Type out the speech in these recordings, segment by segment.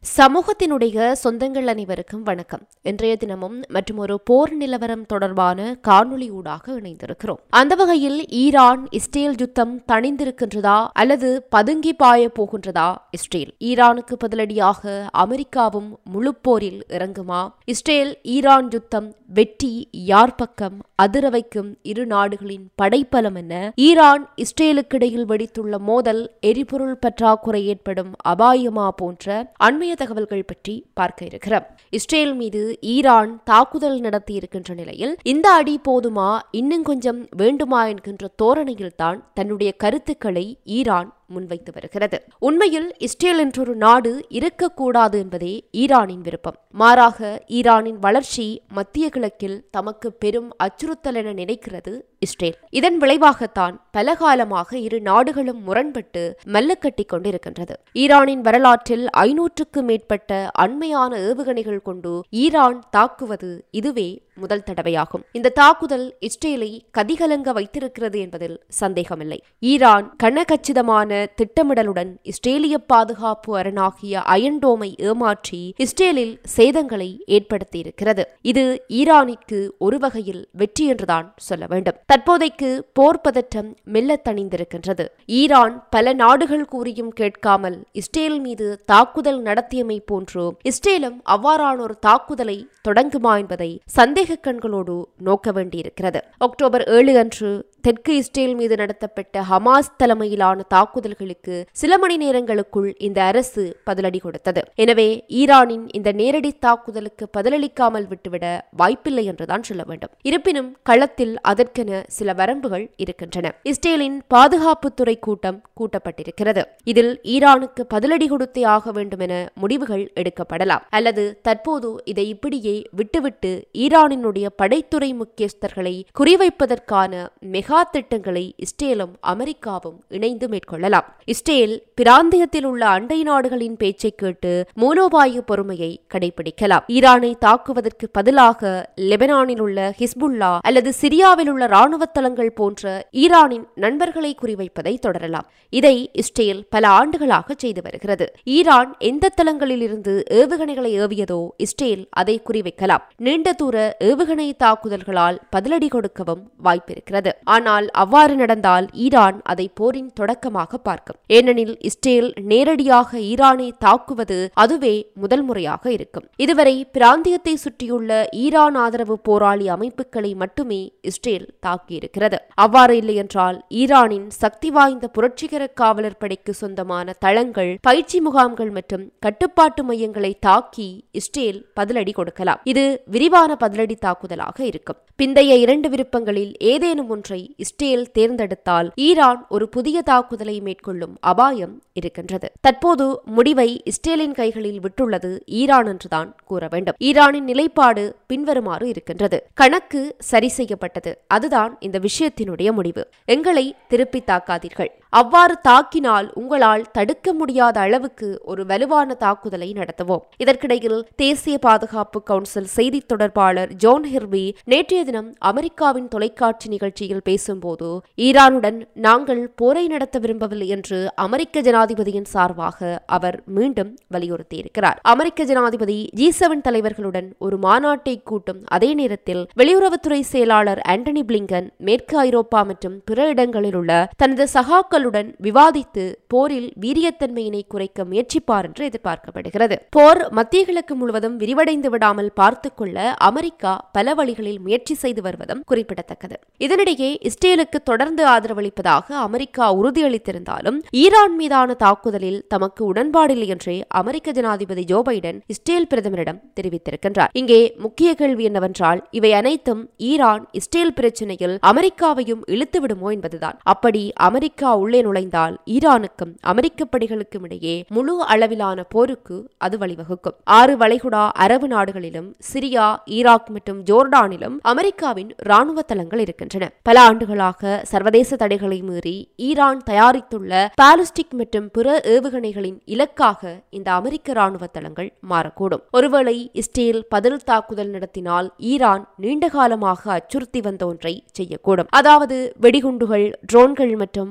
சமூகத்தினுடைய சொந்தங்கள் அனைவருக்கும் வணக்கம் இன்றைய தினமும் மற்றும் ஒரு போர் நிலவரம் தொடர்பான காணொளி ஊடாக இணைந்திருக்கிறோம் அந்த வகையில் ஈரான் இஸ்ரேல் யுத்தம் தணிந்திருக்கின்றதா அல்லது பதுங்கி பாய போகின்றதா இஸ்ரேல் ஈரானுக்கு பதிலடியாக அமெரிக்காவும் முழு போரில் இறங்குமா இஸ்ரேல் ஈரான் யுத்தம் வெற்றி யார் பக்கம் அதிர வைக்கும் இரு நாடுகளின் படைப்பலம் என்ன ஈரான் இஸ்ரேலுக்கிடையில் வெடித்துள்ள மோதல் எரிபொருள் பற்றாக்குறை ஏற்படும் அபாயமா போன்ற அண்மைய தகவல்கள் பற்றி பார்க்க இருக்கிறோம் இஸ்ரேல் மீது ஈரான் தாக்குதல் நடத்தி இருக்கின்ற நிலையில் இந்த அடி போதுமா இன்னும் கொஞ்சம் வேண்டுமா என்கின்ற தோரணையில்தான் தன்னுடைய கருத்துக்களை ஈரான் முன்வைத்து வருகிறது உண்மையில் இஸ்ரேல் என்றொரு நாடு இருக்கக்கூடாது என்பதே ஈரானின் விருப்பம் மாறாக ஈரானின் வளர்ச்சி மத்திய கிழக்கில் தமக்கு பெரும் அச்சுறுத்தல் என நினைக்கிறது இஸ்ரேல் இதன் விளைவாகத்தான் பல காலமாக இரு நாடுகளும் முரண்பட்டு மெல்லக்கட்டிக் கொண்டிருக்கின்றது ஈரானின் வரலாற்றில் ஐநூற்றுக்கு மேற்பட்ட அண்மையான ஏவுகணைகள் கொண்டு ஈரான் தாக்குவது இதுவே முதல் தடவையாகும் இந்த தாக்குதல் இஸ்ரேலை கதிகலங்க வைத்திருக்கிறது என்பதில் சந்தேகமில்லை ஈரான் கனகச்சிதமான திட்டமிடலுடன் இஸ்ரேலிய பாதுகாப்பு அரணாகிய அயன்டோமை ஏமாற்றி இஸ்ரேலில் சேதங்களை ஏற்படுத்தியிருக்கிறது இது ஈரானிற்கு ஒரு வகையில் வெற்றி என்றுதான் சொல்ல வேண்டும் தற்போதைக்கு போர் பதற்றம் மெல்ல தணிந்திருக்கின்றது ஈரான் பல நாடுகள் கூறியும் கேட்காமல் இஸ்ரேல் மீது தாக்குதல் நடத்தியமை போன்று இஸ்ரேலும் அவ்வாறான ஒரு தாக்குதலை தொடங்குமா என்பதை சந்தேக கண்களோடு நோக்க வேண்டியிருக்கிறது அக்டோபர் ஏழு அன்று தெற்கு இஸ்ரேல் மீது நடத்தப்பட்ட ஹமாஸ் தலைமையிலான தாக்குதல்களுக்கு சில மணி நேரங்களுக்குள் இந்த அரசு பதிலடி கொடுத்தது எனவே ஈரானின் இந்த நேரடி தாக்குதலுக்கு பதிலளிக்காமல் விட்டுவிட வாய்ப்பில்லை என்றுதான் சொல்ல வேண்டும் இருப்பினும் களத்தில் அதற்கென சில வரம்புகள் இருக்கின்றன இஸ்ரேலின் பாதுகாப்புத்துறை கூட்டம் கூட்டப்பட்டிருக்கிறது இதில் ஈரானுக்கு பதிலடி கொடுத்தே ஆக வேண்டும் என முடிவுகள் எடுக்கப்படலாம் அல்லது தற்போது இதை இப்படியே விட்டுவிட்டு ஈரானினுடைய படைத்துறை முக்கியஸ்தர்களை குறிவைப்பதற்கான மெகா திட்டங்களை இஸ்ரேலும் அமெரிக்காவும் இணைந்து மேற்கொள்ளலாம் இஸ்ரேல் பிராந்தியத்தில் உள்ள அண்டை நாடுகளின் பேச்சை கேட்டு மூலோபாய பொறுமையை கடைபிடிக்கலாம் ஈரானை தாக்குவதற்கு பதிலாக லெபனானில் உள்ள ஹிஸ்புல்லா அல்லது சிரியாவில் உள்ள ராணுவ தளங்கள் போன்ற ஈரானின் நண்பர்களை குறிவைப்பதை தொடரலாம் இதை இஸ்ரேல் பல ஆண்டுகளாக செய்து வருகிறது ஈரான் எந்த தளங்களில் இருந்து ஏவுகணைகளை ஏவியதோ இஸ்ரேல் அதை குறிவைக்கலாம் நீண்ட தூர ஏவுகணை தாக்குதல்களால் பதிலடி கொடுக்கவும் வாய்ப்பிருக்கிறது ஆனால் அவ்வாறு நடந்தால் ஈரான் அதை போரின் தொடக்கமாக பார்க்கும் ஏனெனில் இஸ்ரேல் நேரடியாக ஈரானை தாக்குவது அதுவே முதல் முறையாக இருக்கும் இதுவரை பிராந்தியத்தை சுற்றியுள்ள ஈரான் ஆதரவு போராளி அமைப்புகளை மட்டுமே இஸ்ரேல் தாக்கியிருக்கிறது அவ்வாறு இல்லை என்றால் ஈரானின் சக்தி வாய்ந்த புரட்சிகர காவலர் படைக்கு சொந்தமான தளங்கள் பயிற்சி முகாம்கள் மற்றும் கட்டுப்பாட்டு மையங்களை தாக்கி இஸ்ரேல் பதிலடி கொடுக்கலாம் இது விரிவான பதிலடி தாக்குதலாக இருக்கும் பிந்தைய இரண்டு விருப்பங்களில் ஏதேனும் ஒன்றை இஸ்ரேல் தேர்ந்தெடுத்தால் ஈரான் ஒரு புதிய தாக்குதலை மேற்கொள்ளும் அபாயம் இருக்கின்றது தற்போது முடிவை இஸ்ரேலின் கைகளில் விட்டுள்ளது ஈரான் என்றுதான் கூற வேண்டும் ஈரானின் நிலைப்பாடு பின்வருமாறு இருக்கின்றது கணக்கு சரி செய்யப்பட்டது அதுதான் இந்த விஷயத்தினுடைய முடிவு எங்களை திருப்பி தாக்காதீர்கள் அவ்வாறு தாக்கினால் உங்களால் தடுக்க முடியாத அளவுக்கு ஒரு வலுவான தாக்குதலை நடத்துவோம் இதற்கிடையில் தேசிய பாதுகாப்பு கவுன்சில் செய்தி தொடர்பாளர் ஜோன் ஹிர்வி நேற்றைய தினம் அமெரிக்காவின் தொலைக்காட்சி நிகழ்ச்சியில் பேசும்போது ஈரானுடன் நாங்கள் போரை நடத்த விரும்பவில்லை என்று அமெரிக்க ஜனாதிபதியின் சார்பாக அவர் மீண்டும் வலியுறுத்தியிருக்கிறார் அமெரிக்க ஜனாதிபதி ஜி செவன் தலைவர்களுடன் ஒரு மாநாட்டை கூட்டும் அதே நேரத்தில் வெளியுறவுத்துறை செயலாளர் ஆண்டனி பிளிங்கன் மேற்கு ஐரோப்பா மற்றும் பிற இடங்களில் உள்ள தனது சகாக்களுடன் விவாதித்து போரில் வீரியத்தன்மையினை குறைக்க முயற்சிப்பார் என்று எதிர்பார்க்கப்படுகிறது போர் மத்திய கிழக்கு முழுவதும் விரிவடைந்து விடாமல் பார்த்துக் கொள்ள அமெரிக்கா பல வழிகளில் முயற்சி செய்து வருவதும் குறிப்பிடத்தக்கது இதனிடையே இஸ்ரேலுக்கு தொடர்ந்து ஆதரவளிப்பதாக அமெரிக்கா உறுதியளித்திருந்தாலும் ஈரான் மீதான தாக்குதலில் தமக்கு உடன்பாடில்லை என்றே அமெரிக்க ஜனாதிபதி ஜோ பைடன் இஸ்ரேல் பிரதமரிடம் தெரிவித்திருக்கின்றார் இங்கே முக்கிய கேள்வி என்னவென்றால் இவை அனைத்தும் ஈரான் இஸ்ரேல் பிரச்சினையில் அமெரிக்காவையும் இழுத்து விடுமோ என்பதுதான் அப்படி அமெரிக்கா உள்ளே நுழைந்தால் ஈரானுக்கும் அமெரிக்க படைகளுக்கும் இடையே முழு அளவிலான போருக்கு அது வழிவகுக்கும் ஆறு வளைகுடா அரபு நாடுகளிலும் சிரியா ஈராக் மற்றும் ஜோர்டானிலும் அமெரிக்காவின் ராணுவ தளங்கள் இருக்கின்றன பல ஆண்டுகளாக சர்வதேச தடைகளை மீறி ஈரான் தயாரித்துள்ள பாலிஸ்டிக் மற்றும் பிற ஏவுகணைகளின் இலக்காக இந்த அமெரிக்க ராணுவ தளங்கள் மாறக்கூடும் ஒருவேளை இஸ்ரேல் பதில் தாக்குதல் நடத்தினால் ஈரான் நீண்ட காலமாக அச்சுறுத்தி வந்த ஒன்றை செய்யக்கூடும் அதாவது வெடிகுண்டுகள் ட்ரோன்கள் மற்றும் அதிவேக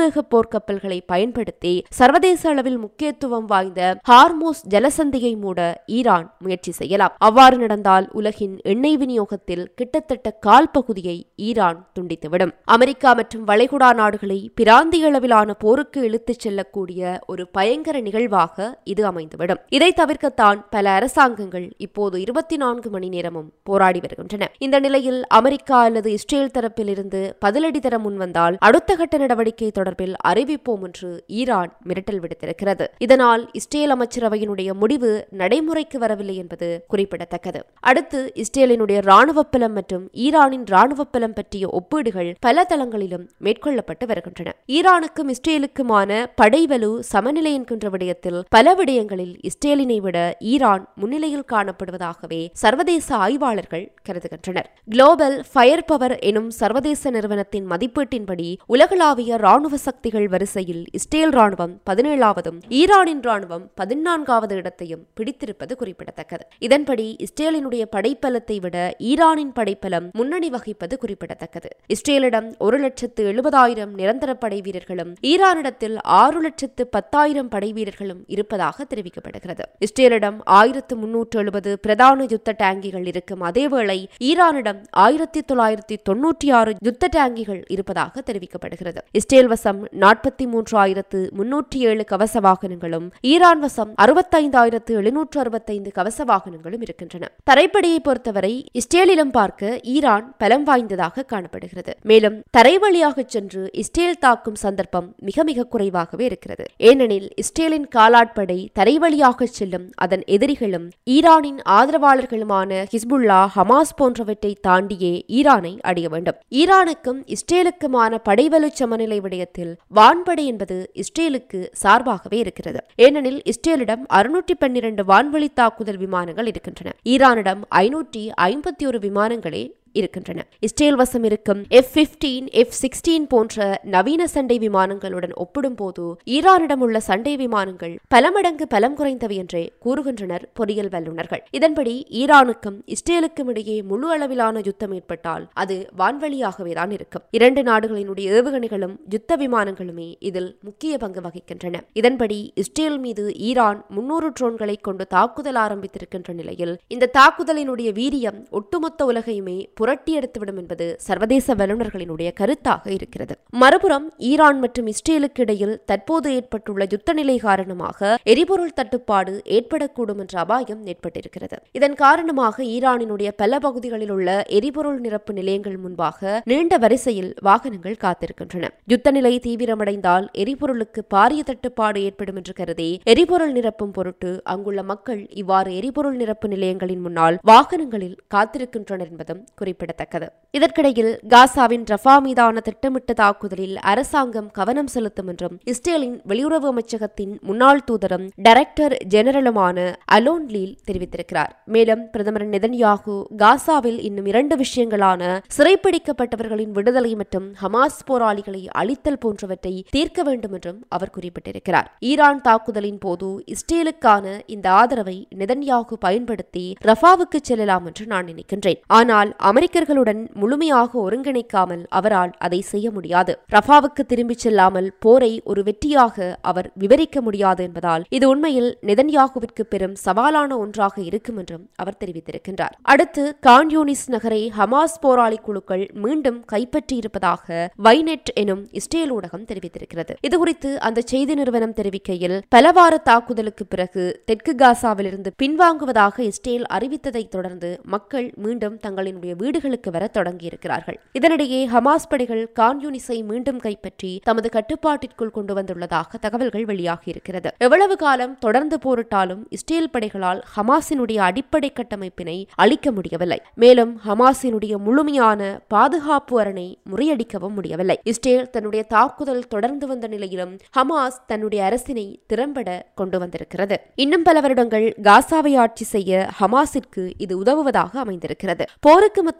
அதிவேக போர்க்கப்பல்களை பயன்படுத்தி சர்வதேச அளவில் முக்கியத்துவம் வாய்ந்த ஹார்மோஸ் ஜலசந்தியை மூட ஈரான் முயற்சி செய்யலாம் அவ்வாறு நடந்தால் உலகின் எண்ணெய் விநியோகத்தில் கிட்டத்தட்ட கால் பகுதியை ஈரான் துண்டித்துவிடும் அமெரிக்கா மற்றும் வளைகுடா நாடுகளை பிராந்திய அளவிலான போருக்கு இழுத்துச் செல்லக்கூடிய ஒரு பயங்கர நிகழ்வாக இது அமைந்துவிடும் இதை தவிர்க்கத்தான் பல அரசாங்கங்கள் இப்போது இருபத்தி நான்கு மணி நேரமும் போராடி வருகின்றன இந்த நிலையில் அமெரிக்கா அல்லது இஸ்ரேல் தரப்பில் இருந்து பதிலடி தர முன்வந்தால் அடுத்த கட்ட நடவடிக்கை தொடர்பில் அறிவிப்போம் என்று ஈரான் மிரட்டல் விடுத்திருக்கிறது இதனால் இஸ்ரேல் அமைச்சரவையினுடைய முடிவு நடைமுறைக்கு வரவில்லை என்பது குறிப்பிடத்தக்கது அடுத்து இஸ்ரேலினுடைய ராணுவ பலம் மற்றும் ஈரானின் ராணுவ பலம் பற்றிய ஒப்பீடுகள் பல தளங்களிலும் மேற்கொள்ளப்பட்டு வருகின்றன ஈரானுக்கும் இஸ்ரேலுக்குமான படைவலு சமநிலை என்கின்ற விடயத்தில் பல விடயங்களில் இஸ்ரேலினை விட ஈரான் முன்னிலையில் காணப்படுவதாகவே சர்வதேச ஆய்வாளர்கள் கருதுகின்றனர் குளோபல் ஃபயர் பவர் எனும் சர்வதேச நிறுவனத்தின் மதிப்பீட்டின்படி உலகளாவிய ராணுவ சக்திகள் வரிசையில் இஸ்ரேல் ராணுவம் பதினேழாவதும் ஈரானின் ராணுவம் பதினான்காவது இடத்தையும் பிடித்திருப்பது குறிப்பிடத்தக்கது இதன்படி இஸ்ரேலினுடைய படைப்பலத்தை விட ஈரானின் படைப்பலம் முன்னணி வகிப்பது குறிப்பிடத்தக்கது இஸ்ரேலிடம் ஒரு லட்சத்து எழுபதாயிரம் நிரந்தர படை வீரர்களும் ஈரானிடத்தில் ஆறு லட்சத்து பத்தாயிரம் படை வீரர்களும் இருப்பதாக தெரிவிக்கப்படுகிறது இஸ்ரேலிடம் ஆயிரத்து முன்னூற்று எழுபது பிரதான யுத்த டேங்கிகள் இருக்கும் அதேவேளை ஈரானிடம் ஆயிரத்தி தொள்ளாயிரத்தி தொன்னூற்றி ஆறு யுத்த டேங்கிகள் இருப்பதாக தெரிவிக்கப்படுகிறது இஸ்ரேல் வசம் நாற்பத்தி மூன்று ஆயிரத்து முன்னூற்றி ஏழு கவச வாகனங்களும் ஈரான் வசம் அறுபத்தைந்தாயிரத்து எழுநூற்று அறுபத்தைந்து கவச வாகனங்களும் இருக்கின்றன தரைப்படையை பொறுத்தவரை இஸ்ரேலிலும் பார்க்க ஈரான் பலம் வாய்ந்ததாக காணப்படுகிறது மேலும் தரை வழியாக சென்று இஸ்ரேல் தாக்கும் சந்தர்ப்பம் மிக மிக குறைவாகவே இருக்கிறது ஏனெனில் இஸ்ரேலின் காலாட்படை தரை வழியாக செல்லும் அதன் எதிரிகளும் ஈரானின் ஆதரவாளர்களுமான ஹிஸ்புல்லா ஹமாஸ் போன்றவற்றை தாண்டியே ஈரானை அடைய வேண்டும் ஈரானுக்கும் இஸ்ரேலுக்குமான படைவலு சமநிலை விடயத்தில் வான்படை என்பது இஸ்ரேலுக்கு சார்பாகவே இருக்கிறது ஏனெனில் இஸ்ரேலிடம் அறுநூற்றி பன்னிரண்டு வான்வழி தாக்குதல் விமானங்கள் இருக்கின்றன ஈரானிடம் ஐநூற்றி ஐம்பத்தி ஒரு விமானங்களே இருக்கின்றன இஸ்ரேல் வசம் இருக்கும் எஃப் பிப்டீன் எஃப் சிக்ஸ்டீன் போன்ற நவீன சண்டை விமானங்களுடன் ஒப்பிடும்போது ஈரானிடம் உள்ள சண்டை விமானங்கள் பல மடங்கு பலம் குறைந்தவை என்றே கூறுகின்றனர் பொறியியல் வல்லுநர்கள் இதன்படி ஈரானுக்கும் இஸ்ரேலுக்கும் இடையே முழு அளவிலான யுத்தம் ஏற்பட்டால் அது வான்வழியாகவே தான் இருக்கும் இரண்டு நாடுகளினுடைய ஏவுகணைகளும் யுத்த விமானங்களுமே இதில் முக்கிய பங்கு வகிக்கின்றன இதன்படி இஸ்ரேல் மீது ஈரான் முன்னூறு ட்ரோன்களை கொண்டு தாக்குதல் ஆரம்பித்திருக்கின்ற நிலையில் இந்த தாக்குதலினுடைய வீரியம் ஒட்டுமொத்த உலகையுமே புரட்டி எடுத்துவிடும் என்பது சர்வதேச வல்லுநர்களினுடைய கருத்தாக இருக்கிறது மறுபுறம் ஈரான் மற்றும் இஸ்ரேலுக்கு இடையில் தற்போது ஏற்பட்டுள்ள யுத்த நிலை காரணமாக எரிபொருள் தட்டுப்பாடு ஏற்படக்கூடும் என்ற அபாயம் ஏற்பட்டிருக்கிறது இதன் காரணமாக ஈரானினுடைய பல பகுதிகளில் உள்ள எரிபொருள் நிரப்பு நிலையங்கள் முன்பாக நீண்ட வரிசையில் வாகனங்கள் காத்திருக்கின்றன யுத்த நிலை தீவிரமடைந்தால் எரிபொருளுக்கு பாரிய தட்டுப்பாடு ஏற்படும் என்று கருதி எரிபொருள் நிரப்பும் பொருட்டு அங்குள்ள மக்கள் இவ்வாறு எரிபொருள் நிரப்பு நிலையங்களின் முன்னால் வாகனங்களில் காத்திருக்கின்றனர் என்பதும் குறிப்பிடத்தக்கது இதற்கிடையில் காசாவின் ரஃபா மீதான திட்டமிட்ட தாக்குதலில் அரசாங்கம் கவனம் செலுத்தும் என்றும் இஸ்ரேலின் வெளியுறவு அமைச்சகத்தின் முன்னாள் தூதரும் டைரக்டர் ஜெனரலுமான அலோன் லீல் தெரிவித்திருக்கிறார் மேலும் பிரதமர் நெதன்யாகு காசாவில் இன்னும் இரண்டு விஷயங்களான சிறைப்பிடிக்கப்பட்டவர்களின் விடுதலை மற்றும் ஹமாஸ் போராளிகளை அழித்தல் போன்றவற்றை தீர்க்க வேண்டும் என்றும் அவர் குறிப்பிட்டிருக்கிறார் ஈரான் தாக்குதலின் போது இஸ்ரேலுக்கான இந்த ஆதரவை நெதன்யாகு பயன்படுத்தி ரஃபாவுக்கு செல்லலாம் என்று நான் நினைக்கின்றேன் ஆனால் அமெரிக்கர்களுடன் முழுமையாக ஒருங்கிணைக்காமல் அவரால் அதை செய்ய முடியாது ரஃபாவுக்கு திரும்பிச் செல்லாமல் போரை ஒரு வெற்றியாக அவர் விவரிக்க முடியாது என்பதால் இது உண்மையில் நெதன்யாகுவிற்கு பெரும் சவாலான ஒன்றாக இருக்கும் என்றும் அவர் தெரிவித்திருக்கின்றார் அடுத்து கான்யூனிஸ் நகரை ஹமாஸ் போராளி குழுக்கள் மீண்டும் கைப்பற்றியிருப்பதாக வைநெட் எனும் இஸ்ரேல் ஊடகம் தெரிவித்திருக்கிறது இதுகுறித்து அந்த செய்தி நிறுவனம் தெரிவிக்கையில் பலவார தாக்குதலுக்கு பிறகு தெற்கு காசாவிலிருந்து பின்வாங்குவதாக இஸ்ரேல் அறிவித்ததை தொடர்ந்து மக்கள் மீண்டும் தங்களினுடைய வீடுகளுக்கு வர தொடங்கியிருக்கிறார்கள் இதனிடையே ஹமாஸ் படைகள் கான்யூனிஸை மீண்டும் கைப்பற்றி தமது கட்டுப்பாட்டிற்குள் கொண்டு வந்துள்ளதாக தகவல்கள் வெளியாகியிருக்கிறது எவ்வளவு காலம் தொடர்ந்து போரிட்டாலும் இஸ்ரேல் படைகளால் ஹமாஸினுடைய அடிப்படை கட்டமைப்பினை அளிக்க முடியவில்லை மேலும் ஹமாஸினுடைய முழுமையான பாதுகாப்பு அரணை முறியடிக்கவும் முடியவில்லை இஸ்ரேல் தன்னுடைய தாக்குதல் தொடர்ந்து வந்த நிலையிலும் ஹமாஸ் தன்னுடைய அரசினை திறம்பட கொண்டு வந்திருக்கிறது இன்னும் பல வருடங்கள் காசாவை ஆட்சி செய்ய ஹமாஸிற்கு இது உதவுவதாக அமைந்திருக்கிறது போருக்கு மத்தியில்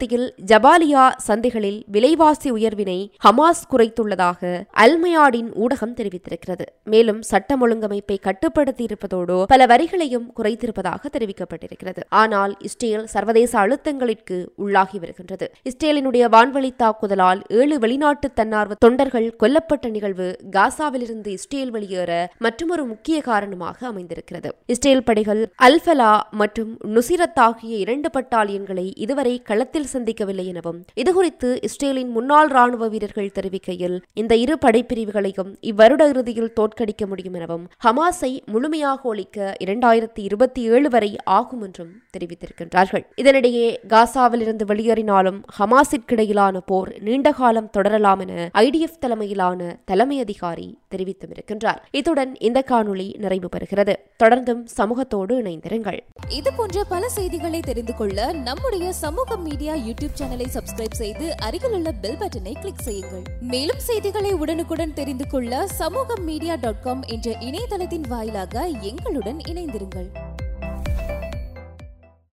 மத்தியில் ஜபாலியா சந்தைகளில் விலைவாசி உயர்வினை ஹமாஸ் குறைத்துள்ளதாக அல்மயாடின் ஊடகம் தெரிவித்திருக்கிறது மேலும் சட்டம் ஒழுங்கமைப்பை கட்டுப்படுத்தி இருப்பதோடு பல வரிகளையும் குறைத்திருப்பதாக தெரிவிக்கப்பட்டிருக்கிறது ஆனால் இஸ்ரேல் சர்வதேச அழுத்தங்களுக்கு உள்ளாகி வருகின்றது இஸ்ரேலினுடைய வான்வழி தாக்குதலால் ஏழு வெளிநாட்டு தன்னார்வ தொண்டர்கள் கொல்லப்பட்ட நிகழ்வு காசாவிலிருந்து இஸ்ரேல் வெளியேற மற்றொரு முக்கிய காரணமாக அமைந்திருக்கிறது இஸ்ரேல் படைகள் அல்ஃபலா மற்றும் நுசிரத் ஆகிய இரண்டு பட்டாலியன்களை இதுவரை களத்தில் சந்திக்கவில்லை எனவும் இதுகுறித்து இஸ்ரேலின் முன்னாள் ராணுவ வீரர்கள் தெரிவிக்கையில் இந்த இரு படைப்பிரிவுகளையும் இவ்வருட இறுதியில் தோற்கடிக்க முடியும் எனவும் ஹமாஸை முழுமையாக ஒழிக்க இரண்டாயிரத்தி இருபத்தி ஏழு வரை ஆகும் என்றும் தெரிவித்திருக்கின்றார்கள் இதனிடையே காசாவிலிருந்து வெளியேறினாலும் ஹமாஸிற்கிடையிலான போர் நீண்ட காலம் தொடரலாம் என ஐடிஎஃப் தலைமையிலான தலைமை அதிகாரி தெரிவித்தும் இருக்கின்றார் இத்துடன் இந்த காணொளி நிறைவு பெறுகிறது தொடர்ந்தும் சமூகத்தோடு இணைந்திருங்கள் இது போன்ற பல செய்திகளை தெரிந்து கொள்ள நம்முடைய சமூக மீடியா யூடியூப் சேனலை சப்ஸ்கிரைப் செய்து அருகில் உள்ள பெல் பட்டனை கிளிக் செய்யுங்கள் மேலும் செய்திகளை உடனுக்குடன் தெரிந்து கொள்ள சமூக மீடியா டாட் காம் என்ற இணையதளத்தின் வாயிலாக எங்களுடன் இணைந்திருங்கள்